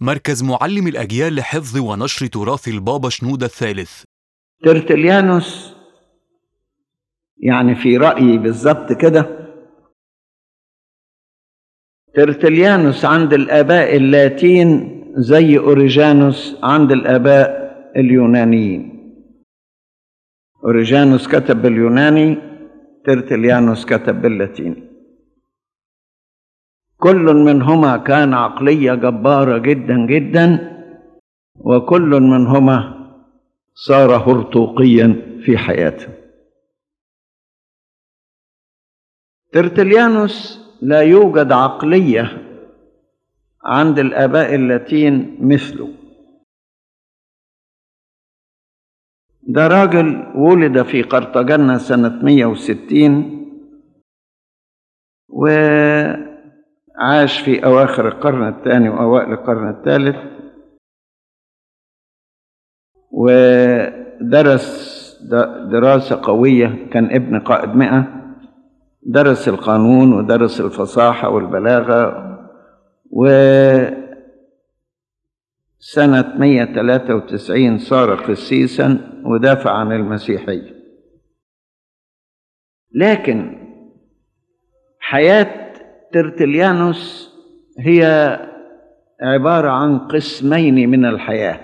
مركز معلم الأجيال لحفظ ونشر تراث البابا شنودة الثالث ترتليانوس يعني في رأيي بالظبط كده ترتليانوس عند الآباء اللاتين زي أوريجانوس عند الآباء اليونانيين أوريجانوس كتب باليوناني ترتليانوس كتب باللاتيني كل منهما كان عقلية جبارة جدا جدا وكل منهما صار هرطوقيا في حياته ترتليانوس لا يوجد عقلية عند الآباء اللاتين مثله ده راجل ولد في قرطاجنة سنة 160 وعاش في أواخر القرن الثاني وأوائل القرن الثالث ودرس دراسة قوية كان ابن قائد مئة درس القانون ودرس الفصاحة والبلاغة و سنة 193 صار قسيسا ودافع عن المسيحية لكن حياة ترتليانوس هي عبارة عن قسمين من الحياة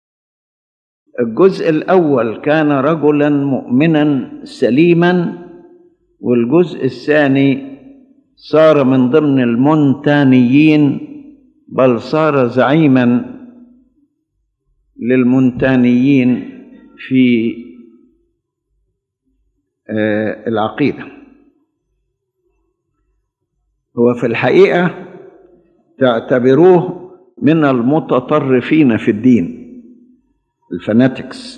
الجزء الأول كان رجلا مؤمنا سليما والجزء الثاني صار من ضمن المونتانيين بل صار زعيما للمونتانيين في العقيدة هو في الحقيقة تعتبروه من المتطرفين في الدين الفاناتكس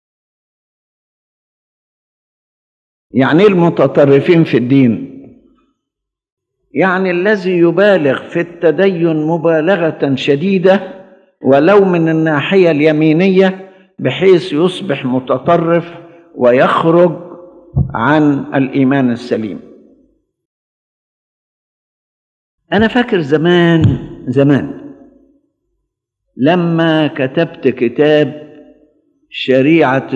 يعني المتطرفين في الدين يعني الذي يبالغ في التدين مبالغة شديدة ولو من الناحية اليمينية بحيث يصبح متطرف ويخرج عن الإيمان السليم أنا فاكر زمان زمان لما كتبت كتاب شريعة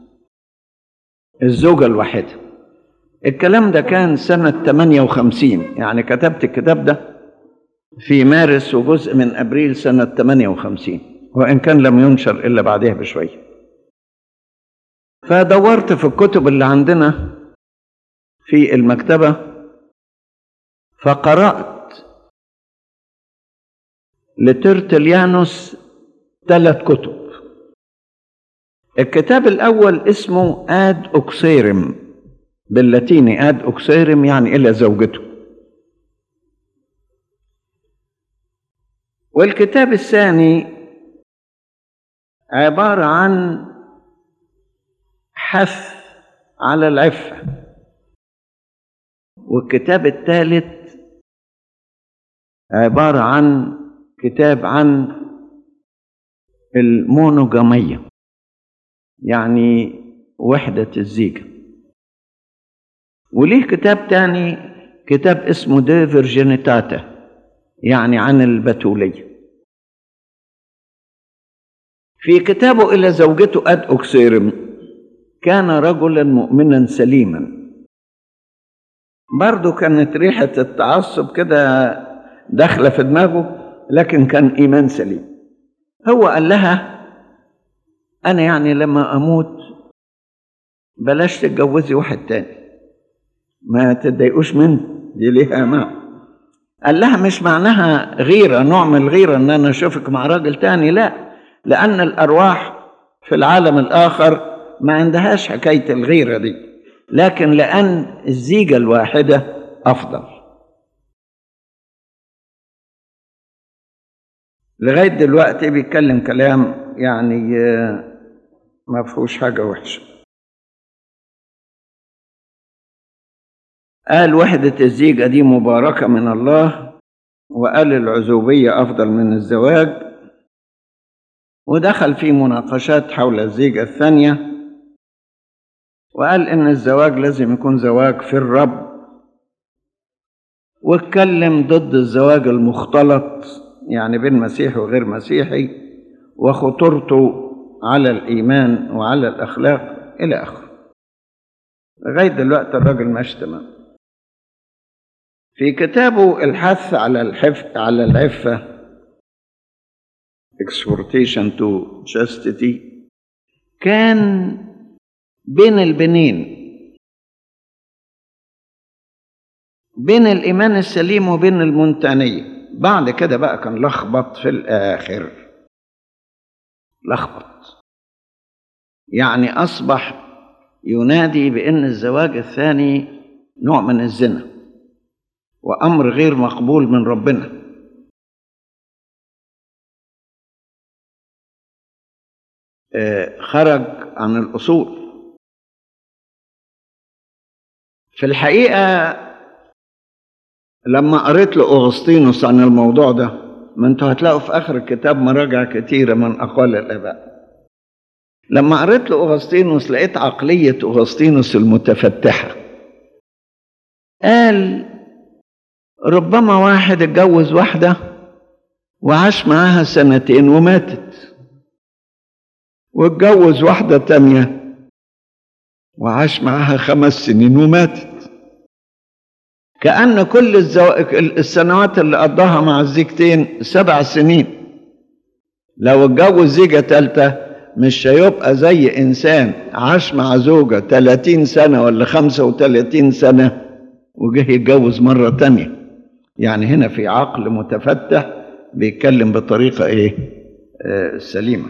الزوجة الواحدة الكلام ده كان سنة 58 يعني كتبت الكتاب ده في مارس وجزء من ابريل سنه 58 وان كان لم ينشر الا بعدها بشويه فدورت في الكتب اللي عندنا في المكتبه فقرات لترتليانوس ثلاث كتب الكتاب الاول اسمه اد اوكسيرم باللاتيني اد اوكسيرم يعني الى زوجته والكتاب الثاني عبارة عن حث على العفة والكتاب الثالث عبارة عن كتاب عن المونوجامية يعني وحدة الزيجة وليه كتاب تاني كتاب اسمه دي فيرجينيتاتا يعني عن البتولية في كتابه إلى زوجته أد أكسيرم كان رجلا مؤمنا سليما برضه كانت ريحة التعصب كده داخلة في دماغه لكن كان إيمان سليم هو قال لها أنا يعني لما أموت بلاش تتجوزي واحد تاني ما تتضايقوش مني دي ليها معنى قال لها مش معناها غيرة نوع من الغيرة ان انا اشوفك مع راجل تاني لا لان الارواح في العالم الاخر ما عندهاش حكاية الغيرة دي لكن لان الزيجة الواحدة افضل لغاية دلوقتي بيتكلم كلام يعني ما فيهوش حاجة وحشة قال وحدة الزيجة دي مباركة من الله وقال العزوبية أفضل من الزواج ودخل في مناقشات حول الزيجة الثانية وقال إن الزواج لازم يكون زواج في الرب واتكلم ضد الزواج المختلط يعني بين مسيحي وغير مسيحي وخطورته على الإيمان وعلى الأخلاق إلى آخره لغاية دلوقتي الراجل ماشي تمام في كتابه الحث على الحف على العفة exhortation to chastity كان بين البنين بين الإيمان السليم وبين المنتنية بعد كده بقى كان لخبط في الآخر لخبط يعني أصبح ينادي بأن الزواج الثاني نوع من الزنا وأمر غير مقبول من ربنا خرج عن الأصول في الحقيقة لما قريت لأغسطينوس عن الموضوع ده ما انتوا هتلاقوا في آخر الكتاب مراجع كتيرة من أقوال الآباء لما قريت لأغسطينوس لقيت عقلية أغسطينوس المتفتحة قال ربما واحد اتجوز واحدة وعاش معاها سنتين وماتت واتجوز واحدة تانية وعاش معاها خمس سنين وماتت كأن كل الزو... السنوات اللي قضاها مع الزيجتين سبع سنين لو اتجوز زيجة تالتة مش هيبقى زي إنسان عاش مع زوجة 30 سنة ولا 35 سنة وجه يتجوز مرة تانية يعني هنا في عقل متفتح بيتكلم بطريقة إيه آه سليمة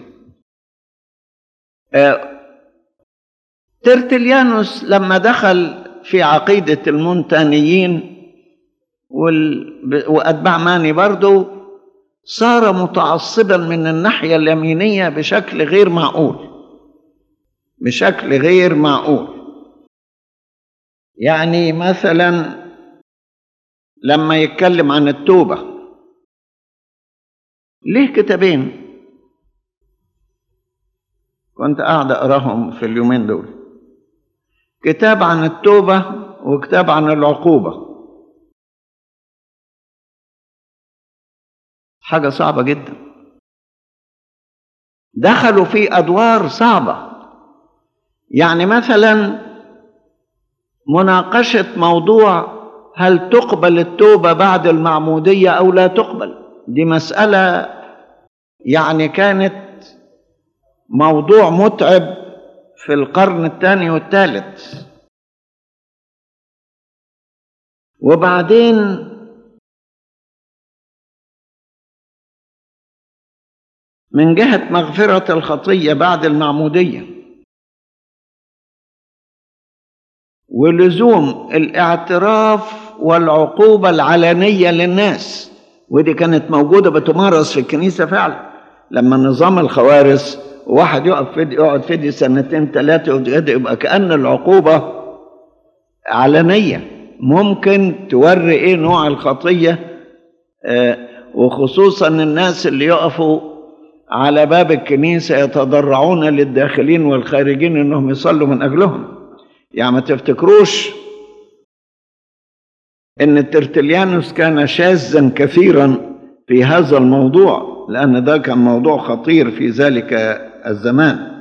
آه ترتليانوس لما دخل في عقيدة المونتانيين وال... وأتباع ماني برضو صار متعصبا من الناحية اليمينية بشكل غير معقول بشكل غير معقول يعني مثلا لما يتكلم عن التوبة ليه كتابين كنت قاعد أقراهم في اليومين دول كتاب عن التوبة وكتاب عن العقوبة حاجة صعبة جدا دخلوا في أدوار صعبة يعني مثلا مناقشة موضوع هل تقبل التوبة بعد المعمودية أو لا تقبل دي مسألة يعني كانت موضوع متعب في القرن الثاني والثالث وبعدين من جهة مغفرة الخطية بعد المعمودية ولزوم الاعتراف والعقوبة العلنية للناس ودي كانت موجودة بتمارس في الكنيسة فعلا لما نظام الخوارث واحد يقف فدي يقعد فدي سنتين ثلاثة يبقى كأن العقوبة علنية ممكن توري ايه نوع الخطية آه وخصوصا الناس اللي يقفوا على باب الكنيسة يتضرعون للداخلين والخارجين انهم يصلوا من اجلهم يعني ما تفتكروش ان ترتليانوس كان شاذا كثيرا في هذا الموضوع لان ده كان موضوع خطير في ذلك الزمان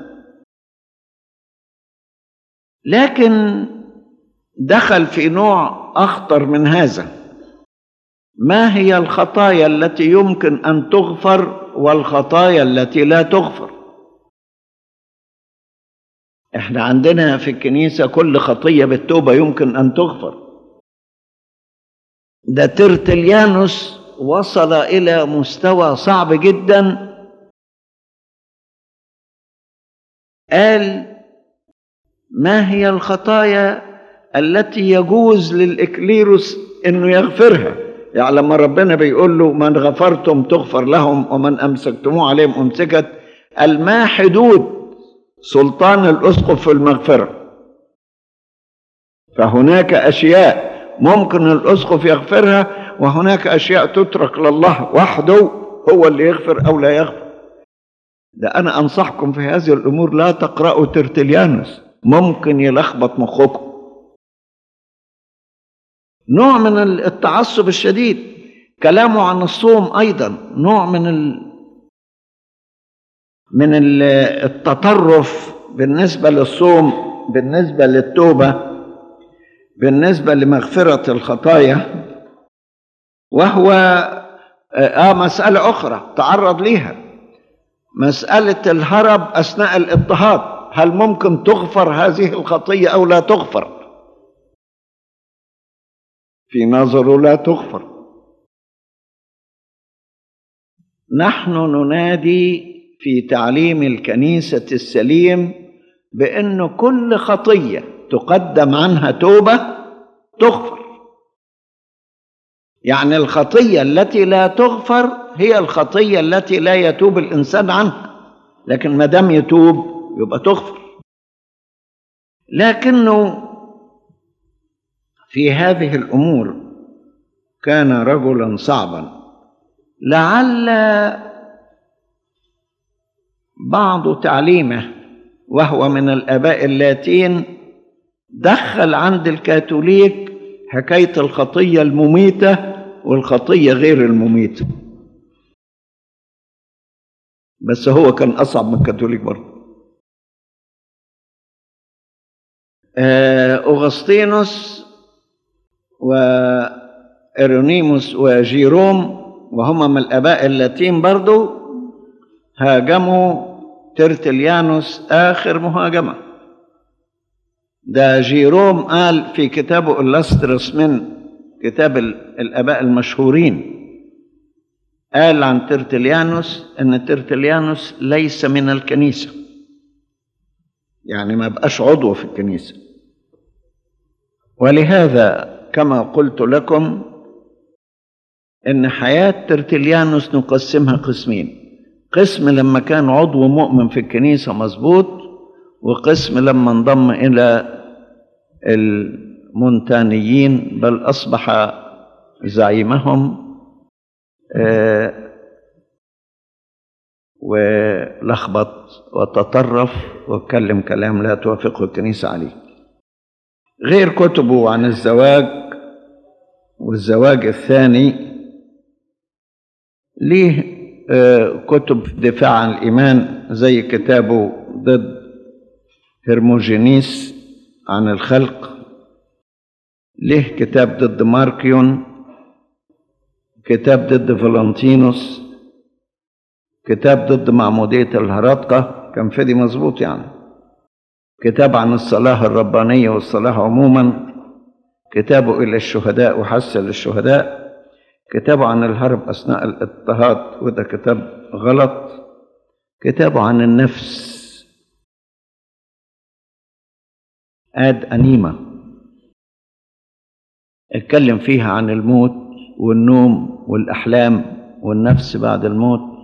لكن دخل في نوع اخطر من هذا ما هي الخطايا التي يمكن ان تغفر والخطايا التي لا تغفر احنا عندنا في الكنيسه كل خطيه بالتوبه يمكن ان تغفر ده ترتليانوس وصل الى مستوى صعب جدا قال ما هي الخطايا التي يجوز للإكليروس انه يغفرها يعني لما ربنا بيقول له من غفرتم تغفر لهم ومن امسكتموه عليهم امسكت ما حدود سلطان الاسقف في المغفره فهناك اشياء ممكن الاسقف يغفرها وهناك اشياء تترك لله وحده هو اللي يغفر او لا يغفر ده انا انصحكم في هذه الامور لا تقرأوا ترتليانوس ممكن يلخبط مخكم نوع من التعصب الشديد كلامه عن الصوم ايضا نوع من ال من ال- التطرف بالنسبه للصوم بالنسبه للتوبه بالنسبه لمغفره الخطايا وهو اه مساله اخرى تعرض ليها مساله الهرب اثناء الاضطهاد هل ممكن تغفر هذه الخطيه او لا تغفر في نظره لا تغفر نحن ننادي في تعليم الكنيسة السليم بأن كل خطية تقدم عنها توبة تغفر يعني الخطية التي لا تغفر هي الخطية التي لا يتوب الإنسان عنها لكن ما دام يتوب يبقى تغفر لكنه في هذه الأمور كان رجلا صعبا لعل بعض تعليمه وهو من الاباء اللاتين دخل عند الكاثوليك حكايه الخطيه المميته والخطيه غير المميته بس هو كان اصعب من الكاثوليك برضه آه، اغسطينوس وإيرونيموس وجيروم وهما من الآباء اللاتين برضو هاجموا ترتليانوس آخر مهاجمة ده جيروم قال في كتابه اللاسترس من كتاب ال- الآباء المشهورين قال عن ترتليانوس أن ترتليانوس ليس من الكنيسة يعني ما بقاش عضو في الكنيسة ولهذا كما قلت لكم ان حياه ترتليانوس نقسمها قسمين قسم لما كان عضو مؤمن في الكنيسه مظبوط وقسم لما انضم الى المونتانيين بل اصبح زعيمهم آه، ولخبط وتطرف واتكلم كلام لا توافقه الكنيسه عليه غير كتبه عن الزواج والزواج الثاني ليه آه، كتب دفاع عن الإيمان زي كتابه ضد هرموجينيس عن الخلق ليه كتاب ضد ماركيون كتاب ضد فالنتينوس كتاب ضد معمودية الهرطقة كان فدي مظبوط يعني كتاب عن الصلاة الربانية والصلاة عموما كتابه إلى الشهداء وحث للشهداء كتابه عن الهرب أثناء الاضطهاد وده كتاب غلط كتابه عن النفس آد أنيمة اتكلم فيها عن الموت والنوم والأحلام والنفس بعد الموت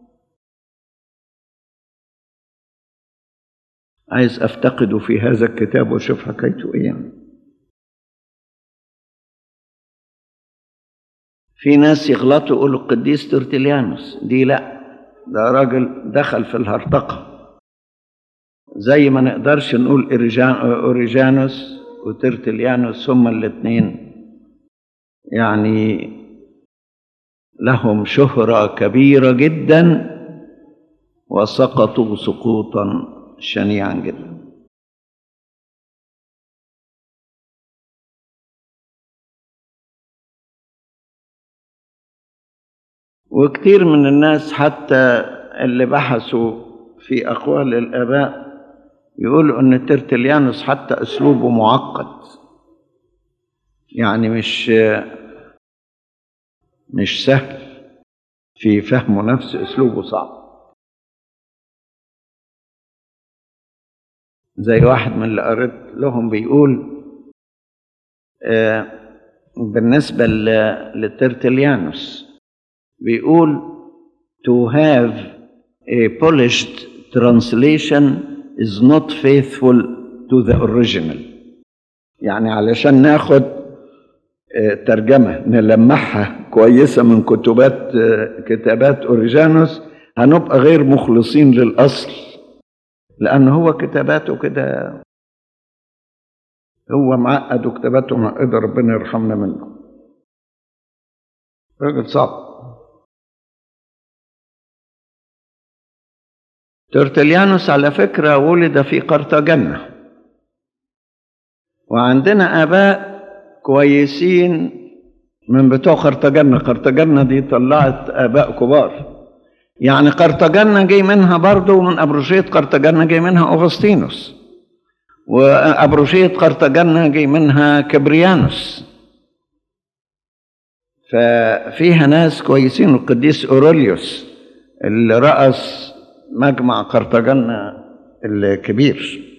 عايز افتقده في هذا الكتاب واشوف حكايته ايه يعني. في ناس يغلطوا يقولوا القديس ترتليانوس دي لا ده راجل دخل في الهرطقة زي ما نقدرش نقول إريجان- اوريجانوس وترتليانوس هما الاثنين يعني لهم شهرة كبيرة جدا وسقطوا سقوطا شنيعا جدا وكتير من الناس حتى اللي بحثوا في أقوال الآباء يقولوا أن ترتليانوس حتى أسلوبه معقد يعني مش مش سهل في فهمه نفس أسلوبه صعب زي واحد من اللي قريت لهم بيقول آه، بالنسبة ل- لترتليانوس بيقول to have a polished translation is not faithful to the original يعني علشان ناخد آه، ترجمة نلمحها كويسة من كتبات آه، كتابات أوريجانوس هنبقى غير مخلصين للأصل لأن هو كتاباته كده هو معقد وكتاباته معقدة ربنا يرحمنا منه راجل صعب ترتليانوس على فكرة ولد في قرطاجنة وعندنا آباء كويسين من بتوع قرطاجنة قرطاجنة دي طلعت آباء كبار يعني قرطاجنة جاي منها برضه من أبروشية قرطاجنة جاي منها أغسطينوس وأبروشية قرطاجنة جاي منها كبريانوس ففيها ناس كويسين القديس أوروليوس اللي رأس مجمع قرطاجنة الكبير